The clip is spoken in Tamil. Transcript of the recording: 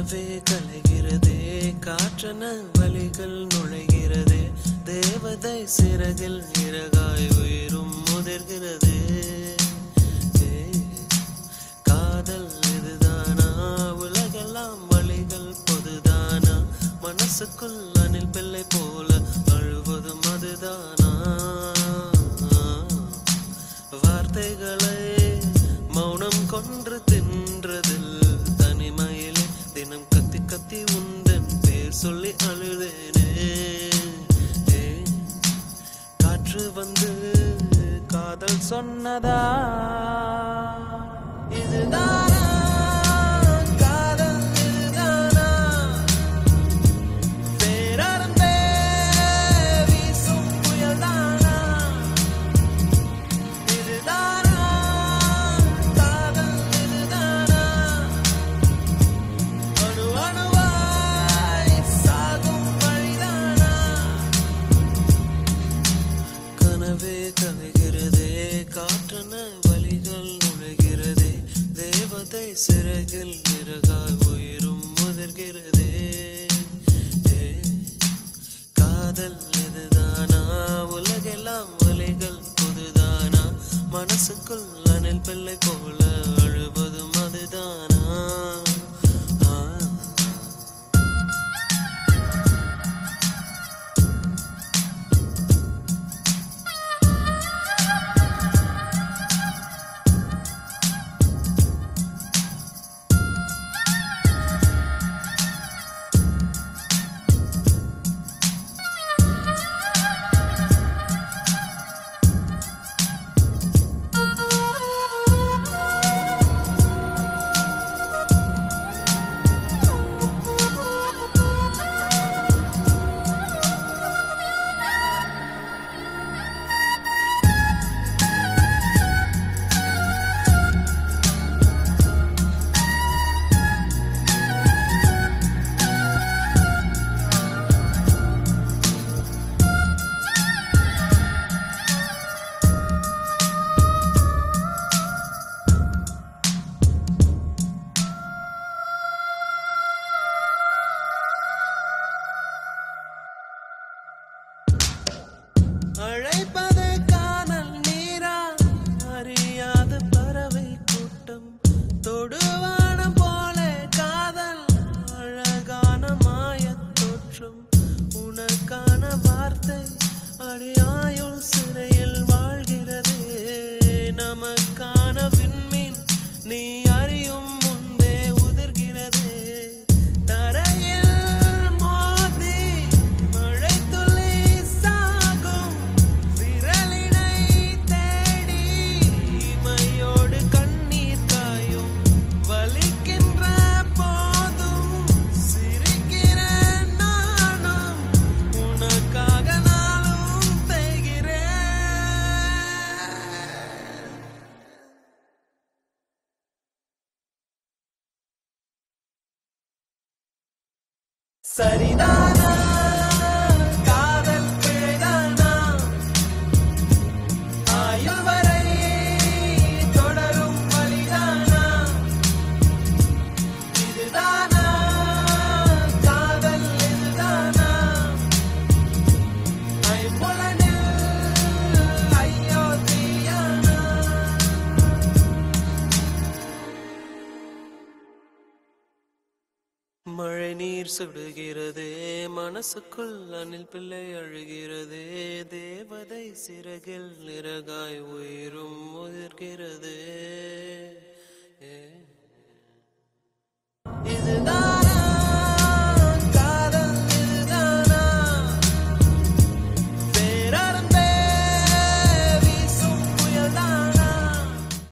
கனவே கலைகிறதே காற்றன வழிகள் நுழைகிறதே தேவதை சிறகில் இறகாய் உயிரும் முதிர்கிறதே ஏ, காதல் இதுதானா உலகெல்லாம் வழிகள் பொதுதானா மனசுக்குள் அணில் பிள்ளை போல அழுவதும் அதுதானா வார்த்தைகளை மௌனம் கொன்று தின்றதில் தனிமையிலே தினம் கத்தி கத்தி உந்தன் பேர் சொல்லி அழுதேனே ஏ, காற்று வந்து காதல் சொன்னதா இதுதானா காதல் இதுதானா பேரறந்தே வீசும் புயல்தானா இதுதானா காதல் இதுதானா அணு அணுவாய் சாகும் வழிதானா கனவே கலைகிறதே காற்றன வழிகள் நுழைகிறதே தேவதை சிறகில் இறகாய் உயிரும் முதிர்கிறதே ஏ, காதல் இதுதானா உலகெல்லாம் வழிகள் புதுதானா மனசுக்குள் அணில் பிள்ளை போல அழுவதும் அதுதானா ஆ அழைப்பது காணல் நீரா அறியாத பறவை கூட்டம் தொடுவானம் போல காதல் அழகான மாயத் தோற்றம் உனக்கான வார்த்தை அடியாயுள் சிறையில் வாழ்கிறதே நமக்கான விண்மீன் நீ அறியும் முன்பே உதிர்கிறதே தரையில் மோதி மழை துளி சாகும் விரலினை தேடி இமையோடு கண்ணீர் காயும் வலிக்கின்ற போதும் சிரிக்கிற நானும் உனக்காக நாளும் தேய்கிறேன் சரிதானா காதல் பிழைதானா ஆயுள் வரை தொடரும் வழிதானா இதுதானா காதல் இதுதானா ஐம்புலனில் ஐயோ தீயானா மழை நீர் சுடுகிறதே மனசுக்குள் அணில் பிள்ளை அழுகிறதே தேவதை சிறகில் நிறகாய் உயிரும் முதிர்கிறதே ஏ. இதுதான்